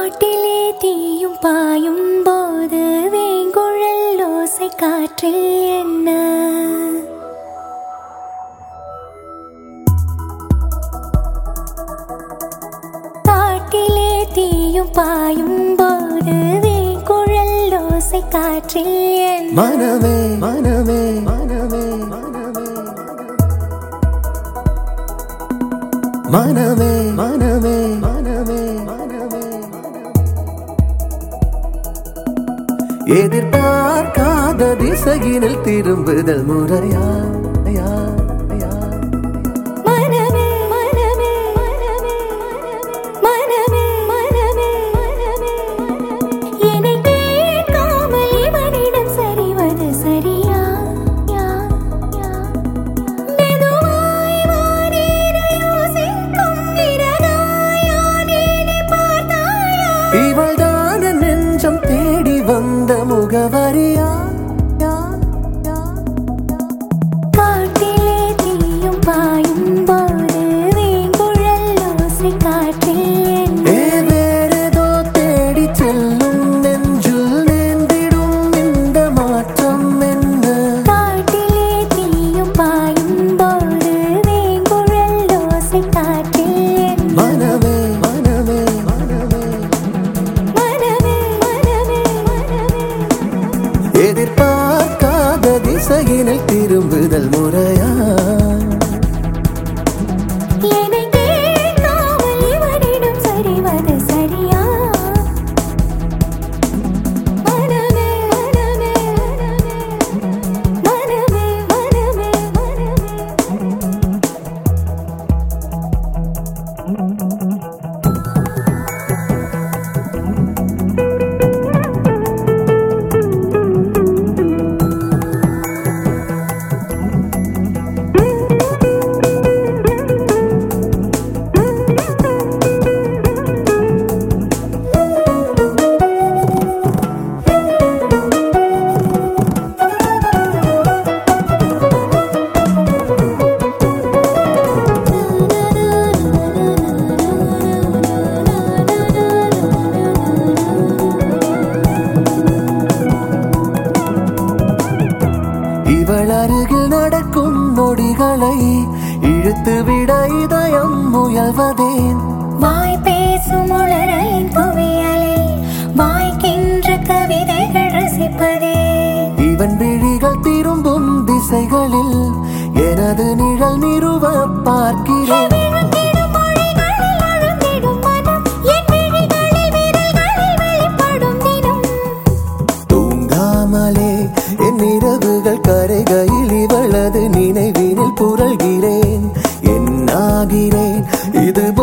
காட்டிலே தீயும் பாயும் போது வேங்குழல் ஓசை காற்றில் என்ன காட்டிலே தீயும் பாயும் போது வேங்குழல் ஓசை காற்றில் என்ன மனமே மனமே மனமே மனமே மனமே மனமே மனமே மனமே எதிர்பார்க்காத திசையினில் திரும்புதல் முறையா யா, யா, மனமே மனமே மனமே மனமே மனமே மனமே என்னை கேட்காமல் இவனிடம் சரிவது சரியா யா யா மெதுவாய் வானேற யோசிக்கும் பிறகாயானேனை பார்த்தாயா இவள்தான் என் நெஞ்சம் தேடி வந்த முகவரியா யா, யா, காட்டிலே தீயும் பாயும் போது வேங்குழல் ஓசை காற்றில் ஏ வேறேதோ தேடி செல்லும் நெஞ்சில் நேர்ந்திடும் இந்த மாற்றம் என்ன காட்டிலே தீயும் பாயும் போது வேங்குழல் ஓசை காற்றில் மனமே மனமே மனமே மனமே மனமே மனமே எதிர்பார்க்காத திசையினில் திரும்புதல் முறையா என்னை கேட்காமல் இவனிடம் சரிவது சரியா மனமே மனமே மனமே மனமே மனமே இவள் அருகில் நடக்கும் நொடிகளை இழுத்து விட இதயம் முயல்வதேன் வாய் பேசும் உளறலின் குவியலை வாய்க்கின்ற கவிதைகள் ரசிப்பதே இவன் விழிகள் திரும்பும் திசைகளில் எனது நிழல் நிறுவ பார்க்கிறேன் விழுந்திடும் மொழிகளில் அழுந்திடும் மனம் என் விழிகளில் விரல்களில் வெளிப்படும் தினம் தூங்காமலே என் இரவுகள் கரைகையில் இவளது நினைவினில் புரள்கிறேன் என்னாகிறேன் இது